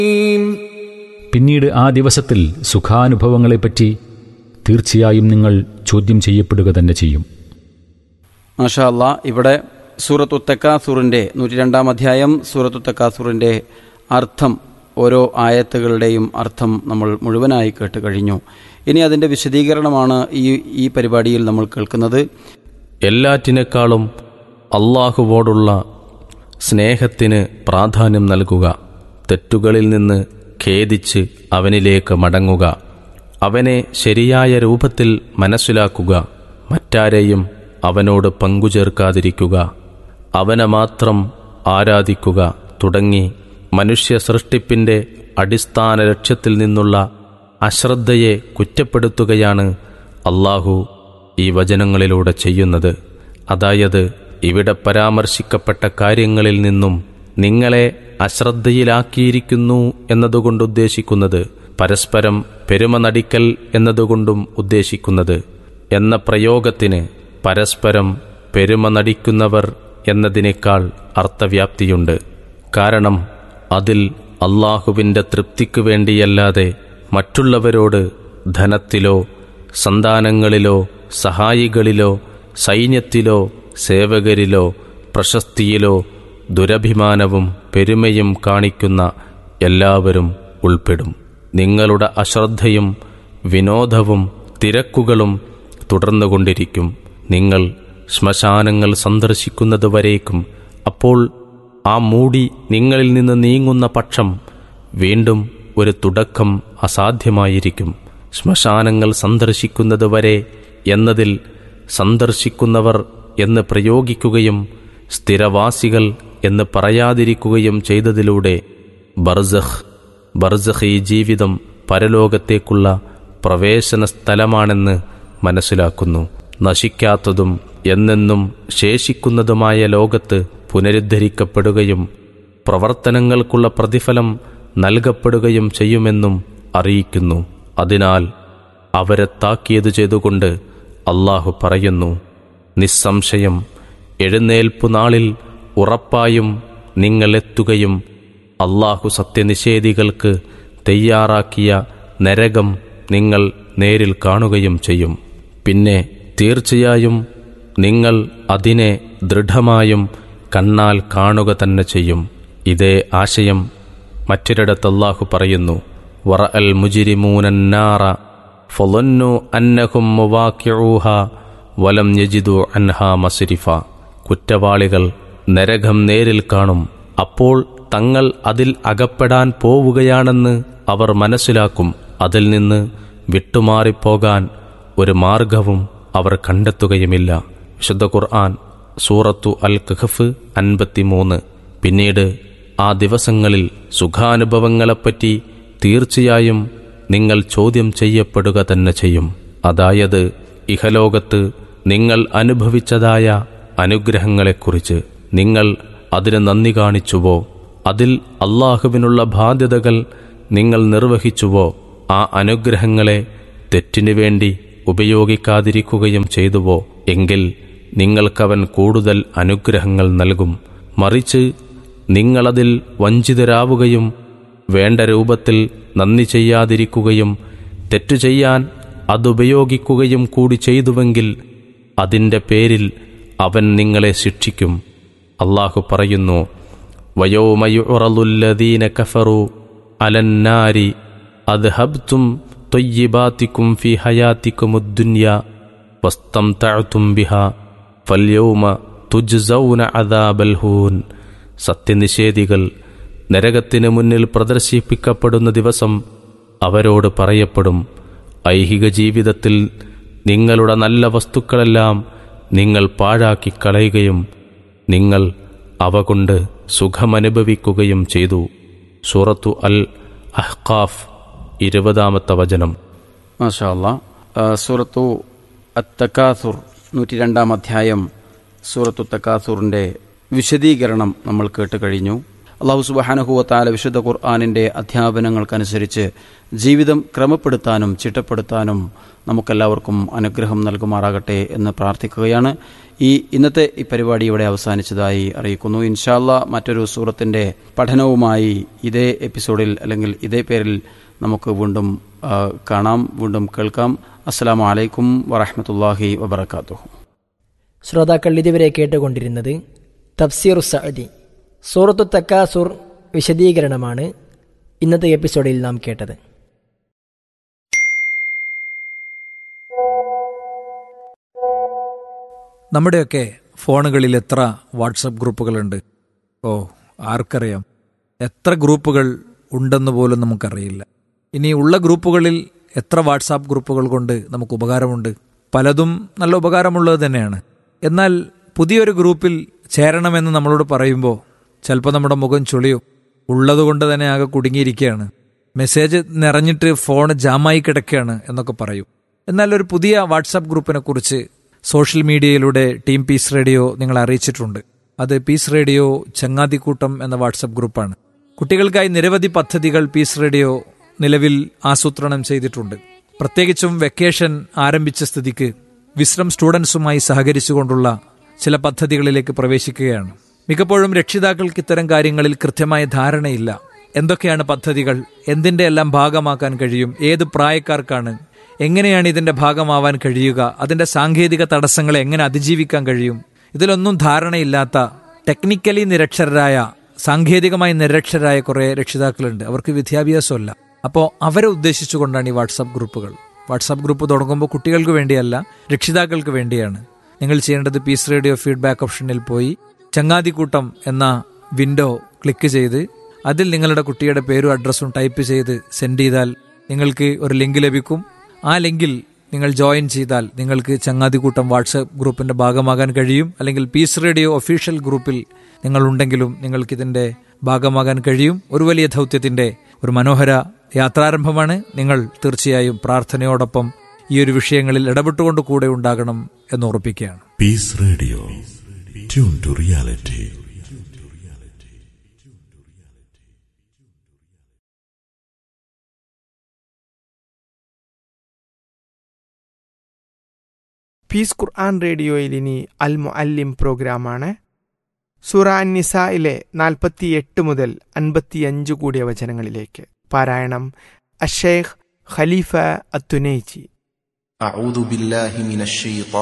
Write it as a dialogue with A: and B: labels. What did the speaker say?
A: പിന്നീട് ആ ദിവസത്തിൽ സുഖാനുഭവങ്ങളെപ്പറ്റി തീർച്ചയായും നിങ്ങൾ ചോദ്യം ചെയ്യപ്പെടുക തന്നെ ചെയ്യും
B: മാഷാ അല്ലാ ഇവിടെ സൂറത്തു തെക്കാസൂറിൻ്റെ നൂറ്റി രണ്ടാം അധ്യായം സൂറത്തു തെക്കാസൂറിൻ്റെ അർത്ഥം ഓരോ ആയത്തുകളുടെയും അർത്ഥം നമ്മൾ മുഴുവനായി കേട്ട് കഴിഞ്ഞു ഇനി അതിൻ്റെ വിശദീകരണമാണ് ഈ ഈ പരിപാടിയിൽ നമ്മൾ കേൾക്കുന്നത്
C: എല്ലാറ്റിനേക്കാളും അള്ളാഹുവോടുള്ള സ്നേഹത്തിന് പ്രാധാന്യം നൽകുക തെറ്റുകളിൽ നിന്ന് ഖേദിച്ച് അവനിലേക്ക് മടങ്ങുക അവനെ ശരിയായ രൂപത്തിൽ മനസ്സിലാക്കുക മറ്റാരെയും അവനോട് പങ്കുചേർക്കാതിരിക്കുക അവനെ മാത്രം ആരാധിക്കുക തുടങ്ങി മനുഷ്യ സൃഷ്ടിപ്പിൻ്റെ അടിസ്ഥാന ലക്ഷ്യത്തിൽ നിന്നുള്ള അശ്രദ്ധയെ കുറ്റപ്പെടുത്തുകയാണ് അള്ളാഹു ഈ വചനങ്ങളിലൂടെ ചെയ്യുന്നത് അതായത് ഇവിടെ പരാമർശിക്കപ്പെട്ട കാര്യങ്ങളിൽ നിന്നും നിങ്ങളെ അശ്രദ്ധയിലാക്കിയിരിക്കുന്നു എന്നതുകൊണ്ട് ഉദ്ദേശിക്കുന്നത് പരസ്പരം പെരുമ നടിക്കൽ എന്നതുകൊണ്ടും ഉദ്ദേശിക്കുന്നത് എന്ന പ്രയോഗത്തിന് പരസ്പരം പെരുമ നടിക്കുന്നവർ എന്നതിനേക്കാൾ അർത്ഥവ്യാപ്തിയുണ്ട് കാരണം അതിൽ അള്ളാഹുവിൻ്റെ തൃപ്തിക്കു വേണ്ടിയല്ലാതെ മറ്റുള്ളവരോട് ധനത്തിലോ സന്താനങ്ങളിലോ സഹായികളിലോ സൈന്യത്തിലോ സേവകരിലോ പ്രശസ്തിയിലോ ദുരഭിമാനവും പെരുമയും കാണിക്കുന്ന എല്ലാവരും ഉൾപ്പെടും നിങ്ങളുടെ അശ്രദ്ധയും വിനോദവും തിരക്കുകളും തുടർന്നുകൊണ്ടിരിക്കും നിങ്ങൾ ശ്മശാനങ്ങൾ സന്ദർശിക്കുന്നതുവരേക്കും അപ്പോൾ ആ മൂടി നിങ്ങളിൽ നിന്ന് നീങ്ങുന്ന പക്ഷം വീണ്ടും ഒരു തുടക്കം അസാധ്യമായിരിക്കും ശ്മശാനങ്ങൾ സന്ദർശിക്കുന്നതുവരെ എന്നതിൽ സന്ദർശിക്കുന്നവർ എന്ന് പ്രയോഗിക്കുകയും സ്ഥിരവാസികൾ എന്ന് പറയാതിരിക്കുകയും ചെയ്തതിലൂടെ ബർസഖ് ബർസഖ് ഈ ജീവിതം പരലോകത്തേക്കുള്ള പ്രവേശന സ്ഥലമാണെന്ന് മനസ്സിലാക്കുന്നു നശിക്കാത്തതും എന്നെന്നും ശേഷിക്കുന്നതുമായ ലോകത്ത് പുനരുദ്ധരിക്കപ്പെടുകയും പ്രവർത്തനങ്ങൾക്കുള്ള പ്രതിഫലം നൽകപ്പെടുകയും ചെയ്യുമെന്നും അറിയിക്കുന്നു അതിനാൽ അവരെ താക്കിയത് ചെയ്തുകൊണ്ട് അള്ളാഹു പറയുന്നു നിസ്സംശയം എഴുന്നേൽപ്പു നാളിൽ ഉറപ്പായും നിങ്ങളെത്തുകയും അള്ളാഹു സത്യനിഷേധികൾക്ക് തയ്യാറാക്കിയ നരകം നിങ്ങൾ നേരിൽ കാണുകയും ചെയ്യും പിന്നെ തീർച്ചയായും നിങ്ങൾ അതിനെ ദൃഢമായും കണ്ണാൽ കാണുക തന്നെ ചെയ്യും ഇതേ ആശയം മറ്റൊരിടത്ത് അള്ളാഹു പറയുന്നു വറ അൽ മുജിരിമൂനന്നാറ ഫൊലന്നു അന്നഹും മുവാക്യൂഹ വലം യജിദു അൻഹ മസിരിഫ കുറ്റവാളികൾ നരകം നേരിൽ കാണും അപ്പോൾ തങ്ങൾ അതിൽ അകപ്പെടാൻ പോവുകയാണെന്ന് അവർ മനസ്സിലാക്കും അതിൽ നിന്ന് വിട്ടുമാറിപ്പോകാൻ ഒരു മാർഗവും അവർ കണ്ടെത്തുകയുമില്ല വിശുദ്ധ ഖുർആൻ സൂറത്തു അൽ കഹഫ് അൻപത്തിമൂന്ന് പിന്നീട് ആ ദിവസങ്ങളിൽ സുഖാനുഭവങ്ങളെപ്പറ്റി തീർച്ചയായും നിങ്ങൾ ചോദ്യം ചെയ്യപ്പെടുക തന്നെ ചെയ്യും അതായത് ഇഹലോകത്ത് നിങ്ങൾ അനുഭവിച്ചതായ അനുഗ്രഹങ്ങളെക്കുറിച്ച് നിങ്ങൾ അതിന് നന്ദി കാണിച്ചുവോ അതിൽ അള്ളാഹുവിനുള്ള ബാധ്യതകൾ നിങ്ങൾ നിർവഹിച്ചുവോ ആ അനുഗ്രഹങ്ങളെ തെറ്റിനു വേണ്ടി ഉപയോഗിക്കാതിരിക്കുകയും ചെയ്തുവോ എങ്കിൽ നിങ്ങൾക്കവൻ കൂടുതൽ അനുഗ്രഹങ്ങൾ നൽകും മറിച്ച് നിങ്ങളതിൽ വഞ്ചിതരാവുകയും വേണ്ട രൂപത്തിൽ നന്ദി ചെയ്യാതിരിക്കുകയും തെറ്റു ചെയ്യാൻ അതുപയോഗിക്കുകയും കൂടി ചെയ്തുവെങ്കിൽ അതിൻ്റെ പേരിൽ അവൻ നിങ്ങളെ ശിക്ഷിക്കും അള്ളാഹു പറയുന്നു വയോമയുറലുല്ലദീന കഫറു അലന്നാരി അദ്ഹബ്തും തൊയ്യിബാത്തിക്കും ഫി ഹയാത്തിക്കുമുദ്ദുന്യ വസ്തംതഅതും ബിഹ ഫല്യൗമ തുജ്സൗന അദാബൽ ഹൂൻ സത്യനിഷേധികൾ നരകത്തിന് മുന്നിൽ പ്രദർശിപ്പിക്കപ്പെടുന്ന ദിവസം അവരോട് പറയപ്പെടും ഐഹിക ജീവിതത്തിൽ നിങ്ങളുടെ നല്ല വസ്തുക്കളെല്ലാം നിങ്ങൾ പാഴാക്കി കളയുകയും നിങ്ങൾ അവ കൊണ്ട് സുഖമനുഭവിക്കുകയും ചെയ്തു സൂറത്തു അൽ അഹ്കാഫ് ഇരുപതാമത്തെ വചനം
B: മാഷാ അല്ലാ ആ, സൂറത്തു അത്തക്കാസുർ നൂറ്റി രണ്ടാം അധ്യായം സൂറത്തു തക്കാസുറിൻ്റെ വിശദീകരണം നമ്മൾ കേട്ട് കഴിഞ്ഞു അള്ളാഹു സുബഹാനഹുവത്താല വിശുദ്ധ ഖുർആാനിൻ്റെ അധ്യാപനങ്ങൾക്കനുസരിച്ച് ജീവിതം ക്രമപ്പെടുത്താനും ചിട്ടപ്പെടുത്താനും നമുക്കെല്ലാവർക്കും അനുഗ്രഹം നൽകുമാറാകട്ടെ എന്ന് പ്രാർത്ഥിക്കുകയാണ് ഈ ഇന്നത്തെ ഈ പരിപാടി ഇവിടെ അവസാനിച്ചതായി അറിയിക്കുന്നു ഇൻഷാല്ല മറ്റൊരു സൂറത്തിൻ്റെ പഠനവുമായി ഇതേ എപ്പിസോഡിൽ അല്ലെങ്കിൽ ഇതേ പേരിൽ നമുക്ക് വീണ്ടും ആ, കാണാം വീണ്ടും കേൾക്കാം അസ്സലാമു അലൈക്കും വറഹമത്തല്ലാഹി വബർക്കാത്തു
D: ശ്രോതാക്കൾ ഇതുവരെ കേട്ടുകൊണ്ടിരുന്നത് തഫ്സീർ സഅദി സൂറത്തു തക്കാസുർ വിശദീകരണമാണ് ഇന്നത്തെ എപ്പിസോഡിൽ നാം കേട്ടത്
E: നമ്മുടെയൊക്കെ ഫോണുകളിൽ എത്ര വാട്സപ്പ് ഗ്രൂപ്പുകളുണ്ട് ഓ ആർക്കറിയാം എത്ര ഗ്രൂപ്പുകൾ ഉണ്ടെന്ന് പോലും നമുക്കറിയില്ല ഇനി ഉള്ള ഗ്രൂപ്പുകളിൽ എത്ര വാട്സാപ്പ് ഗ്രൂപ്പുകൾ കൊണ്ട് നമുക്ക് ഉപകാരമുണ്ട് പലതും നല്ല ഉപകാരമുള്ളത് തന്നെയാണ് എന്നാൽ പുതിയൊരു ഗ്രൂപ്പിൽ ചേരണമെന്ന് നമ്മളോട് പറയുമ്പോൾ ചിലപ്പോൾ നമ്മുടെ മുഖം ചുളിയും ഉള്ളതുകൊണ്ട് തന്നെ ആകെ കുടുങ്ങിയിരിക്കുകയാണ് മെസ്സേജ് നിറഞ്ഞിട്ട് ഫോൺ ജാമായി കിടക്കുകയാണ് എന്നൊക്കെ പറയും എന്നാൽ ഒരു പുതിയ വാട്സാപ്പ് ഗ്രൂപ്പിനെ കുറിച്ച് സോഷ്യൽ മീഡിയയിലൂടെ ടീം പീസ് റേഡിയോ നിങ്ങളെ അറിയിച്ചിട്ടുണ്ട് അത് പീസ് റേഡിയോ ചങ്ങാതിക്കൂട്ടം എന്ന വാട്സാപ്പ് ഗ്രൂപ്പാണ് കുട്ടികൾക്കായി നിരവധി പദ്ധതികൾ പീസ് റേഡിയോ നിലവിൽ ആസൂത്രണം ചെയ്തിട്ടുണ്ട് പ്രത്യേകിച്ചും വെക്കേഷൻ ആരംഭിച്ച സ്ഥിതിക്ക് വിശ്രം സ്റ്റുഡൻസുമായി സഹകരിച്ചുകൊണ്ടുള്ള ചില പദ്ധതികളിലേക്ക് പ്രവേശിക്കുകയാണ് മിക്കപ്പോഴും രക്ഷിതാക്കൾക്ക് ഇത്തരം കാര്യങ്ങളിൽ കൃത്യമായ ധാരണയില്ല എന്തൊക്കെയാണ് പദ്ധതികൾ എന്തിന്റെ എല്ലാം ഭാഗമാക്കാൻ കഴിയും ഏത് പ്രായക്കാർക്കാണ് എങ്ങനെയാണ് ഇതിന്റെ ഭാഗമാവാൻ കഴിയുക അതിന്റെ സാങ്കേതിക തടസ്സങ്ങളെ എങ്ങനെ അതിജീവിക്കാൻ കഴിയും ഇതിലൊന്നും ധാരണയില്ലാത്ത ടെക്നിക്കലി നിരക്ഷരരായ സാങ്കേതികമായി നിരക്ഷരായ കുറെ രക്ഷിതാക്കളുണ്ട് അവർക്ക് വിദ്യാഭ്യാസമല്ല അപ്പോൾ അവരെ ഉദ്ദേശിച്ചുകൊണ്ടാണ് ഈ വാട്സാപ്പ് ഗ്രൂപ്പുകൾ വാട്സാപ്പ് ഗ്രൂപ്പ് തുടങ്ങുമ്പോൾ കുട്ടികൾക്ക് വേണ്ടിയല്ല രക്ഷിതാക്കൾക്ക് വേണ്ടിയാണ് നിങ്ങൾ ചെയ്യേണ്ടത് പീസ് റേഡിയോ ഫീഡ്ബാക്ക് ഓപ്ഷനിൽ പോയി ചങ്ങാതിക്കൂട്ടം എന്ന വിൻഡോ ക്ലിക്ക് ചെയ്ത് അതിൽ നിങ്ങളുടെ കുട്ടിയുടെ പേരും അഡ്രസ്സും ടൈപ്പ് ചെയ്ത് സെൻഡ് ചെയ്താൽ നിങ്ങൾക്ക് ഒരു ലിങ്ക് ലഭിക്കും ആ ലിങ്കിൽ നിങ്ങൾ ജോയിൻ ചെയ്താൽ നിങ്ങൾക്ക് ചങ്ങാതിക്കൂട്ടം വാട്സപ്പ് ഗ്രൂപ്പിന്റെ ഭാഗമാകാൻ കഴിയും അല്ലെങ്കിൽ പീസ് റേഡിയോ ഒഫീഷ്യൽ ഗ്രൂപ്പിൽ നിങ്ങൾ ഉണ്ടെങ്കിലും നിങ്ങൾക്ക് ഇതിന്റെ ഭാഗമാകാൻ കഴിയും ഒരു വലിയ ദൗത്യത്തിന്റെ ഒരു മനോഹര യാത്രാരംഭമാണ് നിങ്ങൾ തീർച്ചയായും പ്രാർത്ഥനയോടൊപ്പം ഈ ഒരു വിഷയങ്ങളിൽ ഇടപെട്ടുകൊണ്ട് കൂടെ ഉണ്ടാകണം എന്ന് ഉറപ്പിക്കുകയാണ്
F: Peace Radio. Tune to reality.
G: Peace Quran റേഡിയോയിൽ ഇനി അൽ മുഅല്ലിം പ്രോഗ്രാമാണ് സൂറ നിസയിലെ നാൽപ്പത്തി എട്ട് മുതൽ അൻപത്തിയഞ്ച് കൂടിയ വചനങ്ങളിലേക്ക് പാരായണം അഷേഖ് ഖലീഫ അത്തുനൈജി
H: أعوذ بالله من الشيطان